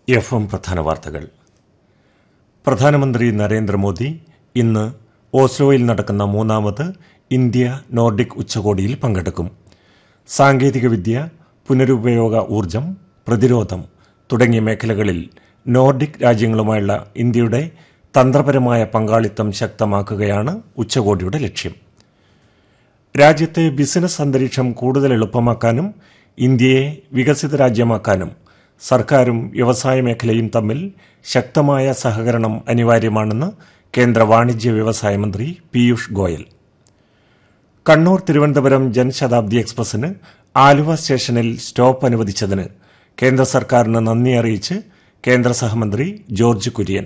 F M പ്രധാന വാർത്തകൾ പ്രധാനമന്ത്രി നരേന്ദ്രമോദി ഇന്ന് ഓസ്ലോയിൽ നടക്കുന്ന മൂന്നാമത് ഇന്ത്യ നോർഡിക് ഉച്ചകോടിയിൽ പങ്കെടുക്കും സാങ്കേതികവിദ്യ പുനരുപയോഗ ഊർജം പ്രതിരോധം തുടങ്ങിയ മേഖലകളിൽ നോർഡിക് രാജ്യങ്ങളുമായുള്ള ഇന്ത്യയുടെ തന്ത്രപരമായ പങ്കാളിത്തം ശക്തമാക്കുകയാണ് ഉച്ചകോടിയുടെ ലക്ഷ്യം രാജ്യത്തെ ബിസിനസ് അന്തരീക്ഷം കൂടുതൽ എളുപ്പമാക്കാനും ഇന്ത്യയെ വികസിത രാജ്യമാക്കാനും സർക്കാരും വ്യവസായ മേഖലയും തമ്മിൽ ശക്തമായ സഹകരണം അനിവാര്യമാണെന്ന് കേന്ദ്ര വാണിജ്യ വ്യവസായ മന്ത്രി പീയൂഷ് ഗോയൽ കണ്ണൂർ തിരുവനന്തപുരം ജൻശതാബ്ദി എക്സ്പ്രസിന് ആലുവ സ്റ്റേഷനിൽ സ്റ്റോപ്പ് അനുവദിച്ചതിന് കേന്ദ്ര സർക്കാരിന് നന്ദി അറിയിച്ച് കേന്ദ്ര സഹമന്ത്രി ജോർജ് കുര്യൻ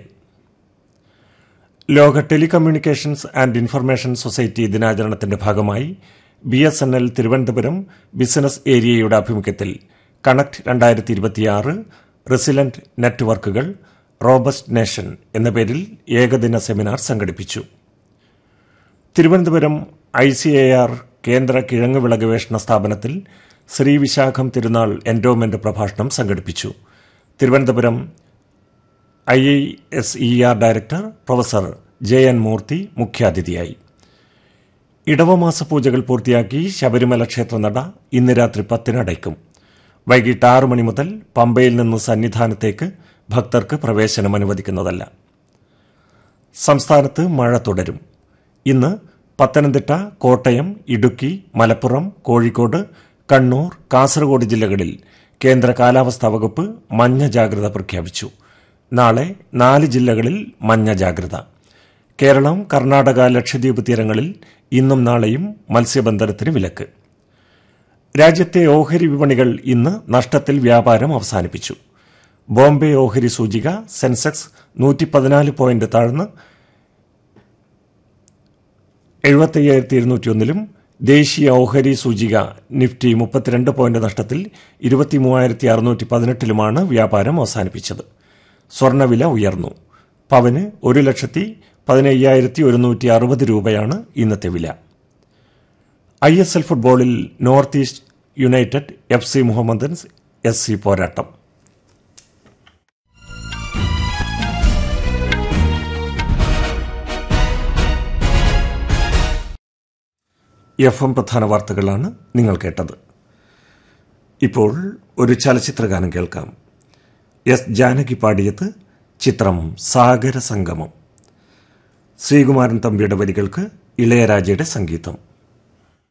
ലോക ടെലികമ്മ്യൂണിക്കേഷൻസ് ആൻഡ് ഇൻഫർമേഷൻ സൊസൈറ്റി ദിനാചരണത്തിന്റെ ഭാഗമായി B S N L Thiruvananthapuram business ഏരിയയുടെ ആഭിമുഖ്യത്തിൽ കണക്ട് രണ്ടായിരത്തി ഇരുപത്തിയാറ് റെസിലന്റ് നെറ്റ്വർക്കുകൾ റോബസ്റ്റ് നേഷൻ എന്ന പേരിൽ ഏകദിന സെമിനാർ സംഘടിപ്പിച്ചു Thiruvananthapuram I C A R കേന്ദ്ര കിഴങ്ങുവിള ഗവേഷണ സ്ഥാപനത്തിൽ ശ്രീ വിശാഖം തിരുനാൾ എൻഡോമെന്റ് പ്രഭാഷണം സംഘടിപ്പിച്ചു Thiruvananthapuram I I S E R director professor J N Murthy മുഖ്യാതിഥിയായി ഇടവമാസ പൂജകൾ പൂർത്തിയാക്കി ശബരിമല ക്ഷേത്രനട ഇന്ന് രാത്രി പത്തിന് അടയ്ക്കും വൈകിട്ട് ആറ് മണി മുതൽ പമ്പയിൽ നിന്ന് സന്നിധാനത്തേക്ക് ഭക്തർക്ക് പ്രവേശനം അനുവദിക്കുന്നതല്ല സംസ്ഥാനത്ത് മഴ തുടരും ഇന്ന് പത്തനംതിട്ട കോട്ടയം ഇടുക്കി മലപ്പുറം കോഴിക്കോട് കണ്ണൂർ കാസർഗോഡ് ജില്ലകളിൽ കേന്ദ്ര കാലാവസ്ഥാ വകുപ്പ് മഞ്ഞ ജാഗ്രത പ്രഖ്യാപിച്ചു നാളെ നാല് ജില്ലകളിൽ മഞ്ഞ ജാഗ്രത കേരളം കർണാടക ലക്ഷദ്വീപ് തീരങ്ങളിൽ ഇന്നും നാളെയും മത്സ്യബന്ധനത്തിന് വിലക്ക് രാജ്യത്തെ ഓഹരി വിപണികൾ ഇന്ന് നഷ്ടത്തിൽ വ്യാപാരം അവസാനിപ്പിച്ചു ബോംബെ ഓഹരി സൂചിക സെൻസെക്സ് നൂറ്റി പതിനാല് പോയിന്റ് താഴ്ന്ന് എഴുപത്തയ്യായിരത്തി ഇരുന്നൂറ്റിയൊന്നിലും ദേശീയ ഓഹരി സൂചിക നിഫ്റ്റി മുപ്പത്തിരണ്ട് പോയിന്റ് നഷ്ടത്തിൽ ഇരുപത്തിമൂവായിരത്തി അറുന്നൂറ്റി പതിനെട്ടിലുമാണ് വ്യാപാരം അവസാനിപ്പിച്ചത് സ്വർണ്ണവില ഉയർന്നു പവന് ഒരു ലക്ഷത്തി പതിനയ്യായിരത്തി ഒരുന്നൂറ്റി അറുപത് രൂപയാണ് ഇന്നത്തെ വില ഐ എസ് എൽ ഫുട്ബോളിൽ north east united F C Mohammedans S C പോരാട്ടം എഫ് എം പ്രധാന വാർത്തകളാണ് നിങ്ങൾ കേട്ടത് ഇപ്പോൾ ഒരു ചലച്ചിത്രഗാനം കേൾക്കാം എസ് ജാനകി പാടിയത് ചിത്രം സാഗര സംഗമം ശ്രീകുമാരൻ തമ്പിയുടെ വരികൾക്ക് ഇളയരാജയുടെ സംഗീതം